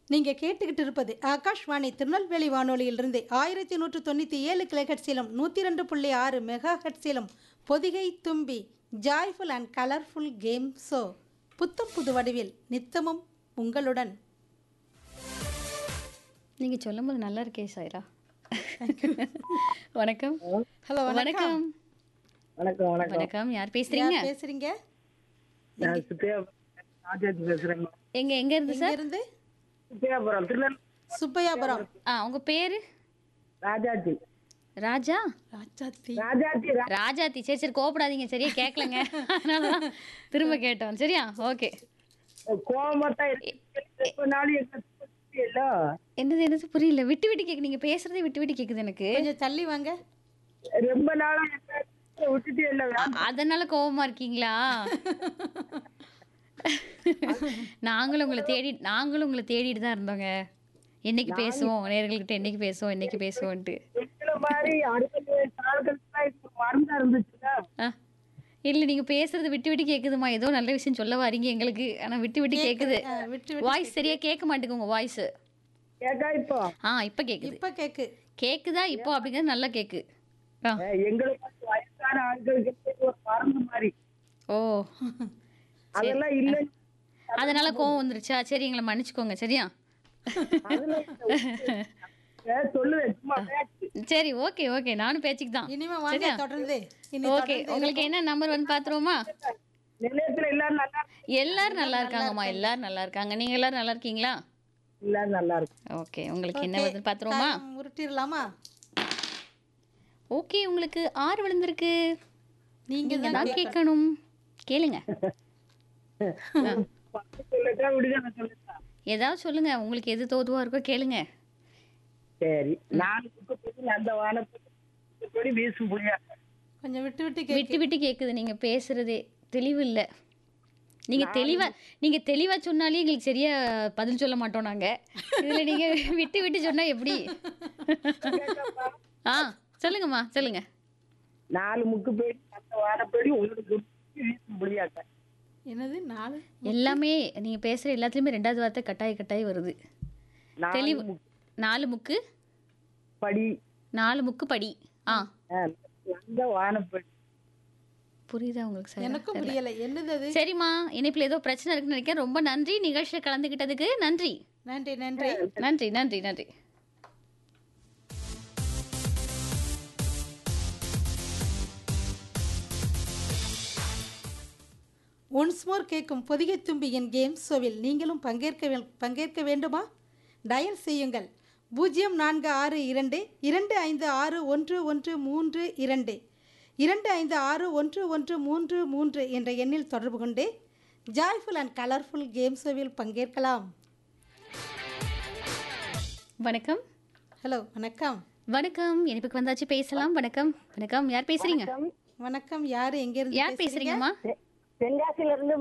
நீங்க கேட்டுக்கிட்டு இருப்பது ஆகாஷ்வாணி திருநெல்வேலி வானொலியிலிருந்து ஆயிரத்தி நூற்று தொண்ணூற்றி ஏழு கிலோஹெட்ஸிலும் நூற்றி ரெண்டு புள்ளி ஆறு மெகா ஹெட்ஸிலும் பொதிகை தும்பி joyful and colourful game show புத்தம் புது வடிவில் நித்தமும் உங்களுடன் நீங்க சொல்லும் போது நல்லா இருக்கே சாய்ரா வணக்கம் ஹலோ வணக்கம் வணக்கம் வணக்கம் வணக்கம் யார் பேசுறீங்க யார் பேசுறீங்க நான் சுப்பையா ராஜாஜி பேசுறேங்க எங்க எங்க இருந்து இங்க சார் இருந்து சுப்பையாபுரம் திருநெல் சுப்பையாபுரம் ஆ உங்க பேரு ராஜாஜி ராஜா ராஜாத்தி ராஜாஜி ரா- ராஜாத்தி சரி சரி கோபப்படாதீங்க சரியா கேட்கலங்க அதனாலதான் திரும்ப கேட்டோம் சரியா ஓகே கோவமா தான் இருக்கு ரொம்ப நாள் எங்க சுத்தி இல்ல என்னது என்னது புரியல விட்டு விட்டு கேக்கு நீங்க பேசுறதே விட்டு விட்டு கேக்குது எனக்கு கொஞ்சம் தள்ளி வாங்க ரொம்ப நாளா எங்க விட்டுட்டு இல்ல அ- அதனால கோவமா இருக்கீங்களா நாங்களும் உங்களை தேடி நாங்களும் உங்களை தேடிட்டு தான் இருந்தோங்க என்னைக்கு பேசுவோம் நேர்கள்கிட்ட என்னைக்கு பேசுவோம் என்னைக்கு பேசுவோன்ட்டு எங்களை மாதிரி அறுபது நாளுக்கெல்லாம் இப்ப மருந்தா இருந்துச்சுன்னா ஆ இல்லை நீங்க பேசுறது விட்டு விட்டு கேக்குதுமா ஏதோ நல்ல விஷயம் சொல்ல வரீங்க எங்களுக்கு ஆனா விட்டு விட்டு கேக்குது ஆ, விட்டு வாய்ஸ் சரியா கேட்க மாட்டேங்குது உங்க வாய்ஸ் கேக்கா இப்போ ஆ இப்ப கேக்குது இப்ப கேக்கு கேக்குதா இப்போ அப்படிங்கிறது நல்லா கேக்கு ஆ அஹ், எங்களுக்கு வந்து வயசான ஆட்களுக்கு ஒரு மருந்து மாதிரி ஓ அதெல்லாம் இல்ல அதனால கோவம் வந்துருச்சா சரி எங்களை மன்னிச்சுக்கோங்க சரியா அதெல்லாம் இல்ல. அஹ், சொல்லுவேன் சும்மா பேச்சு. சரி ஓகே ஓகே நானும் பேச்சுக்கு தான் இனிமே வாங்க தொடர்ந்து இனி ஓகே உங்களுக்கு என்ன நம்பர் வந்து பாத்துருவோமா நிலையத்துல எல்லாரும் நல்லா எல்லாரும் நல்லா இருக்காங்கம்மா எல்லாரும் நல்லா இருக்காங்க நீங்க எல்லாரும் நல்லா இருக்கீங்களா எல்லாரும் நல்லா இருக்கு ஓகே உங்களுக்கு என்ன வருதுன்னு பாத்துருவோமா time உருட்டிடலாமா ஓகே உங்களுக்கு ஆறு விழுந்திருக்கு நீங்க நீங்க தான் கேட்கணும் கேளுங்க பத்து சொல்லட்டா விடுங்க நான் சொல்லட்டா ஏதாவது சொல்லுங்க உங்களுக்கு எது தோதுவா இருக்கோ கேளுங்க சரி நாலு குப்பை அந்த வானப்படி வீசும் புரியா கொஞ்சம் விட்டு விட்டு கேக்கு விட்டு விட்டு கேக்குது நீங்க பேசுறதே தெளிவு இல்ல நீங்க தெளிவா நீங்க தெளிவா சொன்னாலே எங்களுக்கு சரியா பதில் சொல்ல மாட்டோம் நாங்க இதுல நீங்க விட்டு விட்டு சொன்னா எப்படி ஆ சொல்லுங்கம்மா சொல்லுங்க நாலு முக்கு பேடி அந்த வானப்படி உங்களுக்கு குப்பை வீசும் புரியாட்ட என்னது நாலு எல்லாமே நீங்க பேசுற எல்லாத்துலயுமே ரெண்டாவது வார்த்தை கட்டாய கட்டாய வருது நாலு தெளிவு முக்கு நாலு முக்கு படி நாலு முக்கு படி ஆ அஹ், அந்த வானப்படி புரியுதா உங்களுக்கு சார் எனக்கும் புரியல என்னது அது சரிம்மா இணைப்பில் ஏதோ பிரச்சனை இருக்குன்னு நினைக்கிறேன் ரொம்ப நன்றி நிகழ்ச்சியில் கலந்துக்கிட்டதுக்கு நன்றி நன்றி நன்றி நன்றி நன்றி நன்றி ஒன்ஸ் மோர் கேட்கும் பொதிகை தும்பியின் கேம் ஷோவில் நீங்களும் பங்கேற்க வே- பங்கேற்க வேண்டுமா டயல் செய்யுங்கள் பூஜ்ஜியம் நான்கு ஆறு இரண்டு இரண்டு ஐந்து ஆறு ஒன்று ஒன்று மூன்று இரண்டு இரண்டு ஐந்து ஆறு ஒன்று ஒன்று மூன்று மூன்று என்ற எண்ணில் தொடர்பு கொண்டு ஜாய்ஃபுல் அண்ட் கலர்ஃபுல் கேம் ஷோவில் பங்கேற்கலாம் வணக்கம் ஹலோ வணக்கம் வணக்கம் இணைப்புக்கு வந்தாச்சு பேசலாம் வணக்கம் வணக்கம் யார் பேசுறீங்க வணக்கம் யார் எங்கேருந்து யார் பேசுறீங்கம்மா தென்காசியில இருந்து